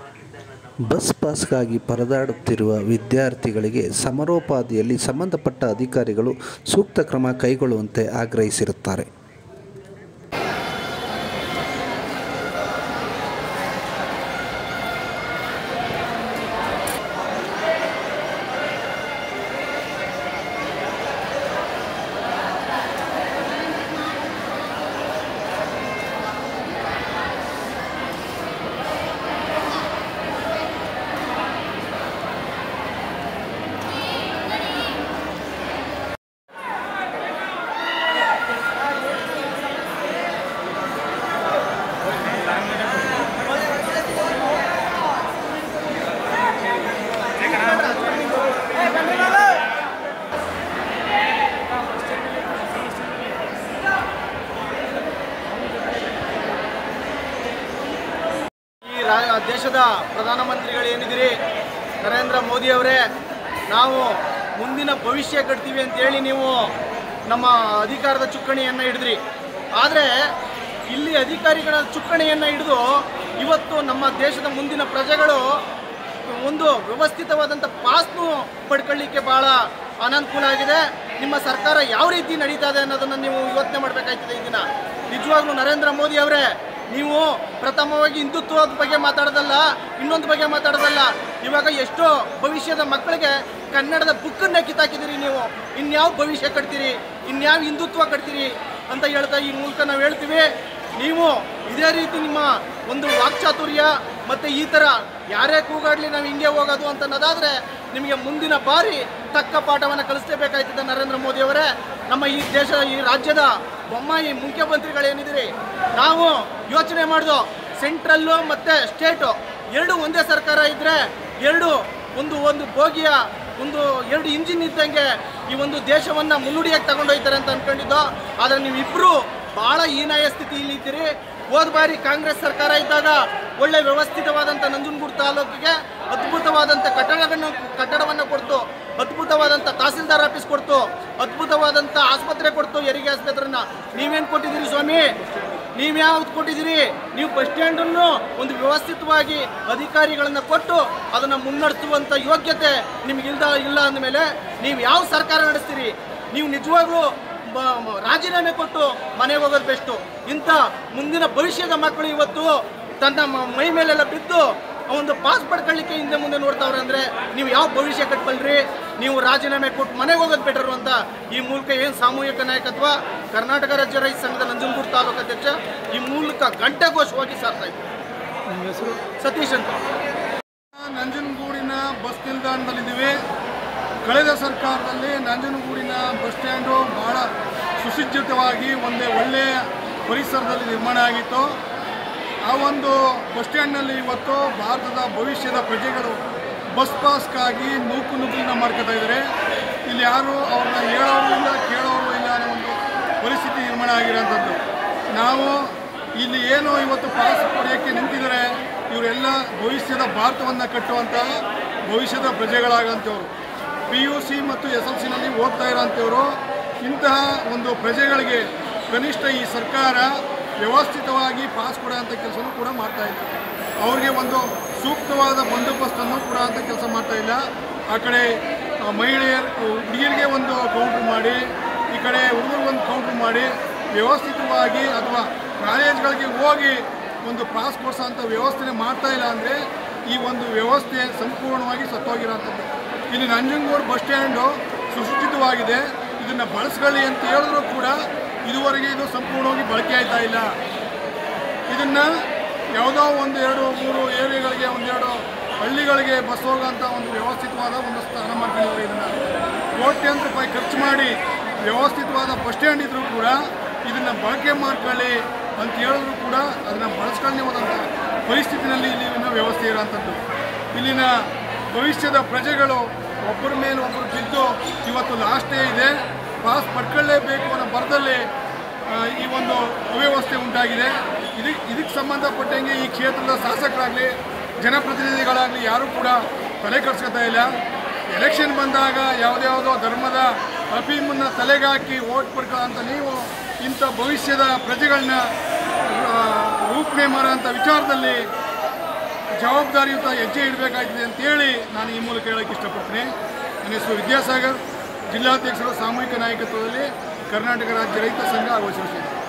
bus ಪಾಸ್ಗಾಗಿ ಪರದಾಡುತ್ತಿರುವ ವಿದ್ಯಾರ್ಥಿಗಳಿಗೆ ಸಮರೋಪಾದಿಯಲ್ಲಿ ಸಂಬಂಧಪಟ್ಟ ಅಧಿಕಾರಿಗಳು ಸೂಕ್ತ ಕ್ರಮ ಕೈಗೊಳ್ಳುವಂತೆ ಆಗ್ರಹಿಸಿರುತ್ತಾರೆ ಈ ರಾ ದೇಶದ ಪ್ರಧಾನಮಂತ್ರಿಗಳು ಏನಿದ್ದೀರಿ ನರೇಂದ್ರ ಮೋದಿ ಅವರೇ ನಾವು ಮುಂದಿನ ಭವಿಷ್ಯ ಕಟ್ತೀವಿ ಅಂತೇಳಿ ನೀವು ನಮ್ಮ ಅಧಿಕಾರದ ಚುಕ್ಕಾಣಿಯನ್ನು ಹಿಡಿದ್ರಿ ಆದರೆ ಇಲ್ಲಿ ಅಧಿಕಾರಿಗಳ ಚುಕ್ಕಾಣಿಯನ್ನು ಹಿಡಿದು ಇವತ್ತು ನಮ್ಮ ದೇಶದ ಮುಂದಿನ ಪ್ರಜೆಗಳು ಒಂದು ವ್ಯವಸ್ಥಿತವಾದಂಥ ಪಾಸ್ನು ಪಡ್ಕೊಳ್ಳಿಕ್ಕೆ ಭಾಳ ಅನನುಕೂಲ ಆಗಿದೆ ನಿಮ್ಮ ಸರ್ಕಾರ ಯಾವ ರೀತಿ ನಡೀತಾ ಇದೆ ಅನ್ನೋದನ್ನು ನೀವು ಯೋಚನೆ ಮಾಡಬೇಕಾಗ್ತದೆ ಈ ದಿನ ನಿಜವಾಗ್ಲೂ ನರೇಂದ್ರ ಮೋದಿ ಅವರೇ ನೀವು ಪ್ರಥಮವಾಗಿ ಹಿಂದುತ್ವದ ಬಗ್ಗೆ ಮಾತಾಡೋದಲ್ಲ ಇನ್ನೊಂದು ಬಗ್ಗೆ ಮಾತಾಡೋದಲ್ಲ ಇವಾಗ ಎಷ್ಟೋ ಭವಿಷ್ಯದ ಮಕ್ಕಳಿಗೆ ಕನ್ನಡದ ಬುಕ್ಕನ್ನೇ ಕಿತ್ತಾಕಿದ್ದೀರಿ ನೀವು ಇನ್ಯಾವ ಭವಿಷ್ಯ ಕಟ್ತೀರಿ ಇನ್ಯಾವ ಹಿಂದುತ್ವ ಕಟ್ತೀರಿ ಅಂತ ಹೇಳ್ತಾ ಈ ಮೂಲಕ ನಾವು ಹೇಳ್ತೀವಿ ನೀವು ಇದೇ ರೀತಿ ನಿಮ್ಮ ಒಂದು ವಾಕ್ಚಾತುರ್ಯ ಮತ್ತು ಈ ಥರ ಯಾರೇ ಕೂಗಾಡ್ಲಿ ನಾವು ಹಿಂಗೆ ಹೋಗೋದು ಅಂತ ಅನ್ನೋದಾದರೆ ನಿಮಗೆ ಮುಂದಿನ ಬಾರಿ ತಕ್ಕ ಪಾಠವನ್ನು ಕಲಿಸಲೇಬೇಕಾಯ್ತದೆ ನರೇಂದ್ರ ಮೋದಿ ಅವರೇ ನಮ್ಮ ಈ ದೇಶ ಈ ರಾಜ್ಯದ ಬೊಮ್ಮಾಯಿ ಮುಖ್ಯಮಂತ್ರಿಗಳೇನಿದ್ದೀರಿ ನಾವು ಯೋಚನೆ ಮಾಡ್ದು ಸೆಂಟ್ರಲ್ಲು ಮತ್ತು ಸ್ಟೇಟು ಎರಡು ಒಂದೇ ಸರ್ಕಾರ ಇದ್ದರೆ ಎರಡು ಒಂದು ಒಂದು ಬೋಗಿಯ ಒಂದು ಎರಡು ಇಂಜಿನ್ ಇದ್ದಂಗೆ ಈ ಒಂದು ದೇಶವನ್ನು ಮುನ್ನುಡಿಯಾಗಿ ತಗೊಂಡೋಗ್ತಾರೆ ಅಂತ ಅನ್ಕೊಂಡಿದ್ದು ಆದರೆ ನೀವಿಬ್ಬರು ಭಾಳ ಹೀನಾಯ ಸ್ಥಿತಿಯಲ್ಲಿ ಇದ್ದೀರಿ ಹೋದ ಬಾರಿ ಕಾಂಗ್ರೆಸ್ ಸರ್ಕಾರ ಇದ್ದಾಗ ಒಳ್ಳೆ ವ್ಯವಸ್ಥಿತವಾದಂಥ ನಂಜನಗೂಡು ತಾಲೂಕಿಗೆ ಅದ್ಭುತವಾದಂಥ ಕಟ್ಟಡವನ್ನು ಕಟ್ಟಡವನ್ನು ಕೊಡ್ತು ಅದ್ಭುತವಾದಂಥ ತಹಸೀಲ್ದಾರ್ ಆಫೀಸ್ ಕೊಡ್ತು ಅದ್ಭುತವಾದಂಥ ಆಸ್ಪತ್ರೆ ಕೊಡ್ತು ಹೆರಿಗೆ ಆಸ್ಪತ್ರೆನ ನೀವೇನು ಕೊಟ್ಟಿದ್ದೀರಿ ಸ್ವಾಮಿ ನೀವು ಯಾವ್ದು ಕೊಟ್ಟಿದ್ದೀರಿ ನೀವು ಬಸ್ ಸ್ಟ್ಯಾಂಡನ್ನು ಒಂದು ವ್ಯವಸ್ಥಿತವಾಗಿ ಅಧಿಕಾರಿಗಳನ್ನ ಕೊಟ್ಟು ಅದನ್ನು ಮುನ್ನಡೆಸುವಂಥ ಯೋಗ್ಯತೆ ನಿಮ್ಗೆ ಇಲ್ದ ಇಲ್ಲ ಅಂದಮೇಲೆ ನೀವು ಯಾವ ಸರ್ಕಾರ ನಡೆಸ್ತೀರಿ ನೀವು ನಿಜವಾಗ್ಲೂ ಬ- ಮ- ರಾಜೀನಾಮೆ ಕೊಟ್ಟು ಮನೆಗೆ ಹೋಗೋದು ಬೆಸ್ಟು ಇಂಥ ಮುಂದಿನ ಭವಿಷ್ಯದ ಮಕ್ಕಳು ಇವತ್ತು ತನ್ನ ಮ- ಮೈ ಮೇಲೆಲ್ಲ ಬಿದ್ದು ಒಂದು ಪಾಸ್ ಪಡ್ಕೊಳ್ಳಿಕ್ಕೆ ಹಿಂದೆ ಮುಂದೆ ನೋಡ್ತಾವ್ರೆ ಅಂದರೆ ನೀವು ಯಾವ ಭವಿಷ್ಯ ಕಟ್ಬಲ್ರಿ ನೀವು ರಾಜೀನಾಮೆ ಕೊಟ್ಟು ಮನೆಗೆ ಹೋಗೋದು ಬೆಟರು ಅಂತ ಈ ಮೂಲಕ ಏನು ಸಾಮೂಹಿಕ ನಾಯಕತ್ವ ಕರ್ನಾಟಕ ರಾಜ್ಯ ರೈತ ಸಂಘದ ನಂಜನಗೂಡು ತಾಲೂಕು ಅಧ್ಯಕ್ಷ ಈ ಮೂಲಕ ಗಂಟೆಘೋಷವಾಗಿ ಸಾರ್ತಾ ಇದ್ದೀವಿ ಸತೀಶ್ ಅಂತ ನಂಜನಗೂಡಿನ ಬಸ್ ನಿಲ್ದಾಣದಲ್ಲಿದ್ದೀವಿ ಕಳೆದ ಸರ್ಕಾರದಲ್ಲಿ ನಂಜನಗೂಡಿನ ಬಸ್ ಸ್ಟ್ಯಾಂಡು ಬಹಳ ಸುಸಜ್ಜಿತವಾಗಿ ಒಂದೇ ಒಳ್ಳೆಯ ಪರಿಸರದಲ್ಲಿ ನಿರ್ಮಾಣ ಆಗಿತ್ತು ಆ ಒಂದು ಬಸ್ ಸ್ಟ್ಯಾಂಡ್ನಲ್ಲಿ ಇವತ್ತು ಭಾರತದ ಭವಿಷ್ಯದ ಪ್ರಜೆಗಳು ಬಸ್ ಪಾಸ್ಗಾಗಿ ನೂಕು ನುಗ್ಗಲಿನ ಮಾಡ್ಕೊತಾ ಇದ್ದಾರೆ ಇಲ್ಲಿ ಯಾರು ಅವ್ರನ್ನ ಹೇಳೋರು ಇಲ್ಲ ಕೇಳೋರು ಇಲ್ಲ ಅನ್ನೋ ಒಂದು ಪರಿಸ್ಥಿತಿ ನಿರ್ಮಾಣ ಆಗಿರೋಂಥದ್ದು ನಾವು ಇಲ್ಲಿ ಏನು ಇವತ್ತು ಪಾಸ್ ಪಡೆಯೋಕ್ಕೆ ನಿಂತಿದ್ದಾರೆ ಇವರೆಲ್ಲ ಭವಿಷ್ಯದ ಭಾರತವನ್ನು ಕಟ್ಟುವಂತಹ ಭವಿಷ್ಯದ ಪ್ರಜೆಗಳಾಗಂಥವ್ರು ಪಿ ಯು ಸಿ ಮತ್ತು ಎಸ್ ಎಲ್ ಸಿನಲ್ಲಿ ಓದ್ತಾ ಇರೋಂಥವ್ರು ಇಂತಹ ಒಂದು ಪ್ರಜೆಗಳಿಗೆ ಕನಿಷ್ಠ ಈ ಸರ್ಕಾರ ವ್ಯವಸ್ಥಿತವಾಗಿ ಪಾಸ್ ಕೊಡೋಂಥ ಕೆಲಸನೂ ಕೂಡ ಮಾಡ್ತಾ ಇಲ್ಲ ಅವ್ರಿಗೆ ಒಂದು ಸೂಕ್ತವಾದ ಬಂದೋಬಸ್ತನ್ನು ಕೂಡ ಅಂತ ಕೆಲಸ ಮಾಡ್ತಾ ಇಲ್ಲ ಆ ಕಡೆ ಆ, ಮಹಿಳೆಯರು ಹುಡುಗಿಯರಿಗೆ ಒಂದು ಕೌಂಟ್ರ್ ಮಾಡಿ ಈ ಕಡೆ ಹುಡುಗರು ಒಂದು ಕೌಂಟ್ರ್ ಮಾಡಿ ವ್ಯವಸ್ಥಿತವಾಗಿ ಅಥವಾ ಕಾಲೇಜ್ಗಳಿಗೆ ಹೋಗಿ ಒಂದು ಪಾಸ್ ಕೊಡಿಸೋಂಥ ವ್ಯವಸ್ಥೆ ಮಾಡ್ತಾ ಇಲ್ಲ ಅಂದರೆ ಈ ಒಂದು ವ್ಯವಸ್ಥೆ ಸಂಪೂರ್ಣವಾಗಿ ಸತ್ತೋಗಿರೋಂಥದ್ದು ಇಲ್ಲಿ ನಂಜನಗೂಡು ಬಸ್ ಸ್ಟ್ಯಾಂಡು ಸುಸಜ್ಜಿತವಾಗಿದೆ ಇದನ್ನು ಬಳಸ್ಕೊಳ್ಳಿ ಅಂತ ಹೇಳಿದ್ರು ಕೂಡ ಇದುವರೆಗೆ ಇದು ಸಂಪೂರ್ಣವಾಗಿ ಬಳಕೆ ಆಯ್ತಾ ಇಲ್ಲ ಇದನ್ನು ಯಾವುದೋ ಒಂದು ಎರಡು ಮೂರು ಏರಿಯಾಗಳಿಗೆ ಒಂದೆರಡು ಹಳ್ಳಿಗಳಿಗೆ ಬಸ್ ಹೋಗೋಂಥ ಒಂದು ವ್ಯವಸ್ಥಿತವಾದ ಒಂದು ಸ್ಥಾನ ಮಾಡ್ಕೊಂಡಿದ್ದಾರೆ ಇದನ್ನು ಕೋಟ್ಯಾಂತರ ರೂಪಾಯಿ ಖರ್ಚು ಮಾಡಿ ವ್ಯವಸ್ಥಿತವಾದ ಬಸ್ ಸ್ಟ್ಯಾಂಡ್ ಇದ್ರೂ ಕೂಡ ಇದನ್ನು ಬಳಕೆ ಮಾಡ್ಕೊಳ್ಳಿ ಅಂತ ಹೇಳಿದ್ರು ಕೂಡ ಅದನ್ನು ಬಳಸ್ಕೊಳ್ಳಿ ಹೋದಂಥ ಪರಿಸ್ಥಿತಿನಲ್ಲಿ ಇಲ್ಲಿ ಇನ್ನೂ ವ್ಯವಸ್ಥೆ ಇರೋಂಥದ್ದು ಇಲ್ಲಿನ ಭವಿಷ್ಯದ ಪ್ರಜೆಗಳು ಒಬ್ಬರ ಮೇಲೆ ಒಬ್ಬರು ಬಿದ್ದು ಇವತ್ತು ಲಾಸ್ಟ್ ಡೇ ಇದೆ ಪಾಸ್ ಪಡ್ಕೊಳ್ಳೇಬೇಕು ಅನ್ನೋ ಬರದಲ್ಲಿ ಆ, ಈ ಒಂದು ಅವ್ಯವಸ್ಥೆ ಉಂಟಾಗಿದೆ ಇದಕ್ಕೆ ಇದಕ್ಕೆ ಸಂಬಂಧಪಟ್ಟಂಗೆ ಈ ಕ್ಷೇತ್ರದ ಶಾಸಕರಾಗಲಿ ಜನಪ್ರತಿನಿಧಿಗಳಾಗಲಿ ಯಾರೂ ಕೂಡ ತಲೆ ಕೆಡಿಸ್ಕೊತಾ ಇಲ್ಲ ಎಲೆಕ್ಷನ್ ಬಂದಾಗ ಯಾವುದ್ಯಾವುದೋ ಧರ್ಮದ ಅಫೀಮನ್ನು ತಲೆಗೆ ಹಾಕಿ ಓಟ್ ಪಡ್ಕೊಳ್ಳೋಂಥ ನೀವು ಇಂಥ ಭವಿಷ್ಯದ ಪ್ರಜೆಗಳನ್ನ ಆ, ರೂಪಣೆ ಮಾಡೋಂಥ ವಿಚಾರದಲ್ಲಿ ಜವಾಬ್ದಾರಿಯುತ ಹೆಜ್ಜೆ ಇಡಬೇಕಾಗಿದೆ ಅಂತೇಳಿ ನಾನು ಈ ಮೂಲಕ ಹೇಳೋಕ್ಕೆ ಇಷ್ಟಪಡ್ತೀನಿ ನನ್ನ ಹೆಸರು ವಿದ್ಯಾಸಾಗರ್ ಜಿಲ್ಲಾಧ್ಯಕ್ಷರ ಸಾಮೂಹಿಕ ನಾಯಕತ್ವದಲ್ಲಿ ಕರ್ನಾಟಕ ರಾಜ್ಯ ರೈತ ಸಂಘ ಹಾಗೂ ಶಿವಸೇನೆ